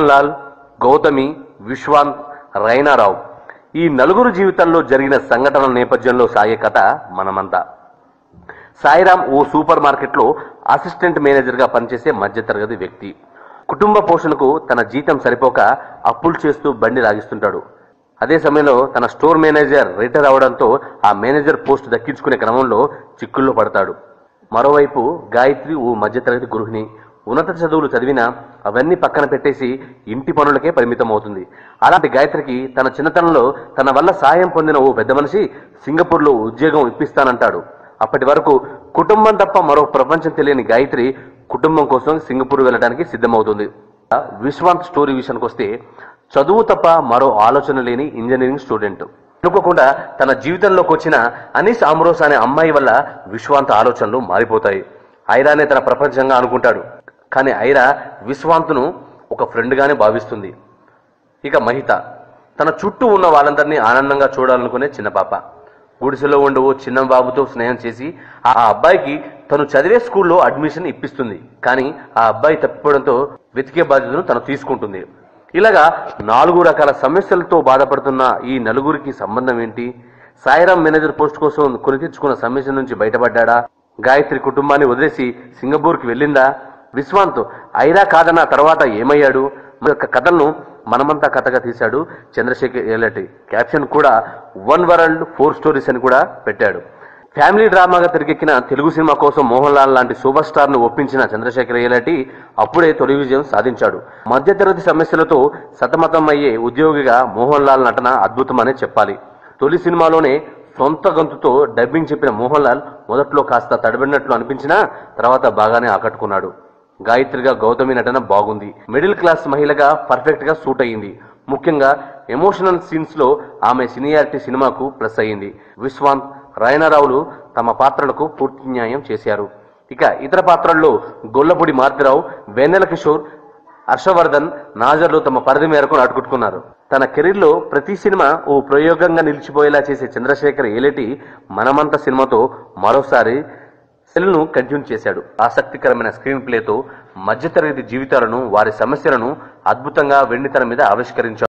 లాల్ గౌతమి విశ్వాంత్ రైనారావు ఈ నలుగురు జీవితాల్లో జరిగిన సంఘటనల నేపథ్యంలో సాగే కథ మనమంతా సాయిరామ్ ఓ సూపర్ మార్కెట్లో అసిస్టెంట్ మేనేజర్గా పనిచేసే మధ్యతరగతి వ్యక్తి కుటుంబ పోషణకు తన జీతం సరిపోక అప్పులు చేస్తూ బండి లాగిస్తుంటాడు అదే సమయంలో తన స్టోర్ మేనేజర్ రిటైర్ అవడంతో ఆ మేనేజర్ పోస్ట్ దక్కించుకునే క్రమంలో చిక్కుల్లో పడతాడు మరోవైపు గాయత్రి ఓ మధ్యతరగతి గృహిణి ఉన్నత చదువులు చదివినా అవన్నీ పక్కన పెట్టేసి ఇంటి పనులకే పరిమితం అవుతుంది అలాంటి గాయత్రికి తన చిన్నతనంలో తన వల్ల సాయం పొందిన ఓ పెద్ద మనిషి సింగపూర్లో ఉద్యోగం ఇప్పిస్తానంటాడు అప్పటి వరకు కుటుంబం తప్ప మరో ప్రపంచం తెలియని గాయత్రి కుటుంబం కోసం సింగపూర్ వెళ్ళడానికి సిద్ధమవుతుంది విశ్వాంత్ స్టోరీ విషయానికి వస్తే చదువు తప్ప మరో ఆలోచన లేని ఇంజనీరింగ్ స్టూడెంట్ అనుకోకుండా తన జీవితంలోకి వచ్చిన అనీస్ ఆమ్రోస్ అనే అమ్మాయి వల్ల విశ్వాంత్ ఆలోచనలు మారిపోతాయి ఐరానే తన ప్రపంచంగా అనుకుంటాడు కానీ ఐరా విశ్వాంత్ను ఒక ఫ్రెండ్గానే భావిస్తుంది ఇక మహిత తన చుట్టూ ఉన్న వాళ్ళందరినీ ఆనందంగా చూడాలనుకునే చిన్న పాప గుడిసెలో ఉండే ఓ చిన్న బాబుతో స్నేహం చేసి ఆ అబ్బాయికి తను చదివే స్కూల్లో అడ్మిషన్ ఇప్పిస్తుంది కానీ ఆ అబ్బాయి తప్పిపోవడంతో వెతికే బాధ్యతను తను తీసుకుంటుంది ఇలాగా నాలుగు రకాల సమస్యలతో బాధపడుతున్న ఈ నలుగురికి సంబంధం ఏంటి సాయిరామ్ మేనేజర్ పోస్ట్ కోసం కొని తెచ్చుకున్న సమస్య నుంచి బయటపడ్డా గాయత్రి కుటుంబాన్ని వదిలేసి సింగపూర్కి వెళ్ళిందా విశ్వాంత్ ఐరా కాదన్న తర్వాత ఏమయ్యాడు మన యొక్క కథలను మనమంతా కథగా తీశాడు చంద్రశేఖర్ ఏలటి క్యాప్షన్ కూడా వన్ వరల్డ్ ఫోర్ స్టోరీస్ అని కూడా పెట్టాడు ఫ్యామిలీ డ్రామాగా తెరకెక్కిన తెలుగు సినిమా కోసం మోహన్ లాల్ లాంటి సూపర్ స్టార్ ను ఒప్పించిన చంద్రశేఖర్ ఏలటి అప్పుడే తొలి విజయం సాధించాడు మధ్యతరగతి సమస్యలతో సతమతం అయ్యే ఉద్యోగిగా మోహన్ లాల్ నటన అద్భుతమనే చెప్పాలి తొలి సినిమాలోనే సొంత గొంతుతో డబ్బింగ్ చెప్పిన మోహన్ లాల్ మొదట్లో కాస్త తడబడినట్లు అనిపించినా తర్వాత బాగానే ఆకట్టుకున్నాడు గాయత్రిగా గౌతమి నటన బాగుంది మిడిల్ క్లాస్ మహిళగా పర్ఫెక్ట్ గా సూట్ అయ్యింది ముఖ్యంగా ఎమోషనల్ సీన్స్ లో ఆమె సీనియారిటీ సినిమాకు ప్లస్ అయ్యింది విశ్వాంత్ రాయనారావులు తమ పాత్రలకు పూర్తి న్యాయం చేశారు ఇక ఇతర పాత్రల్లో గొల్లపూడి మారుతిరావు వెన్నెల కిషోర్ హర్షవర్ధన్ నాజర్లు తమ పరిధి మేరకు నాటుకుంటున్నారు తన కెరీర్లో ప్రతి సినిమా ఓ ప్రయోగంగా నిలిచిపోయేలా చేసే చంద్రశేఖర్ ఏలేటి మనమంత సినిమాతో మరోసారి సెల్ను కంటిన్యూ చేశాడు ఆసక్తికరమైన స్క్రీన్ ప్లేతో మధ్యతరగతి జీవితాలను వారి సమస్యలను అద్భుతంగా వెండితెర మీద ఆవిష్కరించాడు